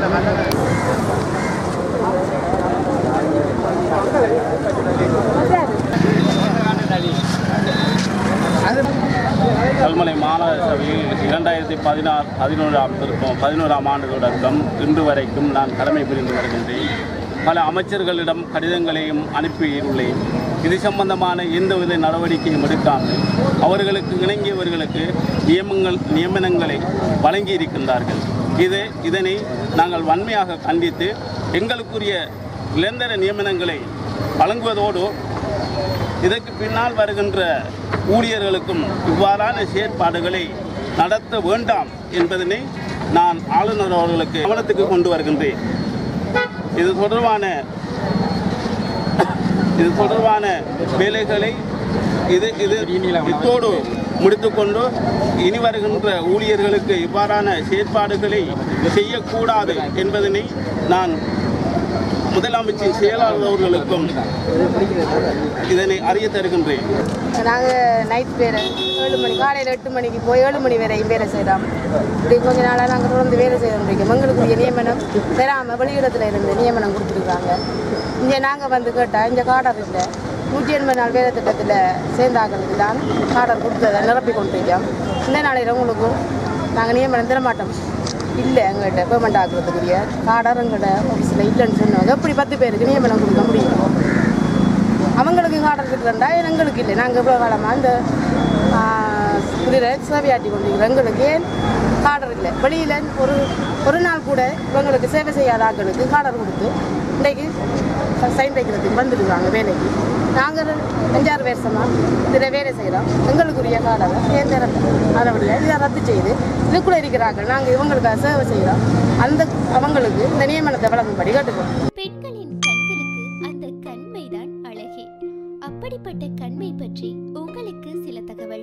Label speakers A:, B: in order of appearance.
A: கல்முனை மாநகர சபையில் இரண்டாயிரத்தி பதினாறு பதினோராம் திருப்பம் பதினோராம் ஆண்டு தொடக்கம் இன்று வரைக்கும் நான் கடமை புரிந்து வருகின்றேன் பல அமைச்சர்களிடம் கடிதங்களையும் அனுப்பியுள்ளேன் இது சம்பந்தமான எந்தவித நடவடிக்கையும் எடுக்காமல் அவர்களுக்கு இணங்கியவர்களுக்கு நியமங்கள் நியமனங்களை வழங்கியிருக்கின்றார்கள் இது இதனை நாங்கள் வன்மையாக கண்டித்து எங்களுக்குரிய நிரந்தர நியமனங்களை வழங்குவதோடு இதற்கு பின்னால் வருகின்ற ஊழியர்களுக்கும் இவ்வாறான செயற்பாடுகளை நடத்த வேண்டாம் என்பதனை நான் ஆளுநர் அவர்களுக்கு கவனத்துக்கு கொண்டு வருகின்றேன் இது தொடர்பான இது தொடர்பான வேலைகளை இது இது இத்தோடு முடித்துக்கொண்டு இனி வருகின்ற ஊழியர்களுக்கு இவ்வாறான செயற்பாடுகளை செய்யக்கூடாது என்பதனை நான் முதலமைச்சர் செயலாளர் அவர்களுக்கும் இதனை அறிய தருகின்றேன்
B: நாங்கள் நைட் வேலை ஏழு மணி காலையில் எட்டு மணிக்கு போய் ஏழு மணி வரையும் வேலை செய்கிறோம் இப்படி கொஞ்ச நாளாக நாங்கள் தொடர்ந்து வேலை செய்ய முடியும் எங்களுக்குரிய நியமனம் பெறாமல் வெளியிடத்தில் இருந்து நியமனம் கொடுத்துருக்காங்க இங்கே நாங்கள் வந்து கேட்டால் இங்கே கார்டர் இல்லை நூற்றி எண்பது நாள் வேலை திட்டத்தில் சேர்ந்தாக்களுக்கு தான் கார்டர் கொடுத்ததை நிரப்பி கொண்டிருக்கோம் இந்த நாளையில் உங்களுக்கும் நாங்கள் நியமனம் தரமாட்டோம் இல்லை எங்கள்கிட்ட பேமெண்ட் ஆக்குறதுக்குரிய கார்டர் எங்கள்கிட்ட ஆஃபீஸில் இல்லைன்னு சொன்னவங்க எப்படி பத்து பேருக்கு நியமனம் கொடுக்க முடியும் அவங்களுக்கு கார்டர் இருக்கிறண்டா எங்களுக்கு இல்லை நாங்கள் இவ்வளோ காலமாக இந்த குதிரை சேவையாட்டி கொண்டிருக்கிறோம் எங்களுக்கு ஏன் கார்டர் இல்லை வெளியில் ஒரு ஒரு நாள் கூட இவங்களுக்கு சேவை செய்யாத ஆட்களுக்கு கார்டர் கொடுத்து இன்றைக்கு சைன் வைக்கிறதுக்கு வந்துருக்காங்க வேலைக்கு நாங்கள் அஞ்சாறு வருஷமாக இதில் வேலை செய்கிறோம் எங்களுக்குரிய கார்டரை ஏன் தரல அதனுடைய இதை ரத்து செய்து இதுக்குள்ளே இருக்கிறாங்க நாங்கள் இவங்களுக்காக சேவை செய்கிறோம் அந்த அவங்களுக்கு இந்த நியமனத்தை வழங்கும்படி கேட்டுக்கிறோம்
C: பெண்களின் கண்களுக்கு அந்த கண்மைதான் அழகே அப்படிப்பட்ட கண்மை பற்றி உங்களுக்கு சில தகவல்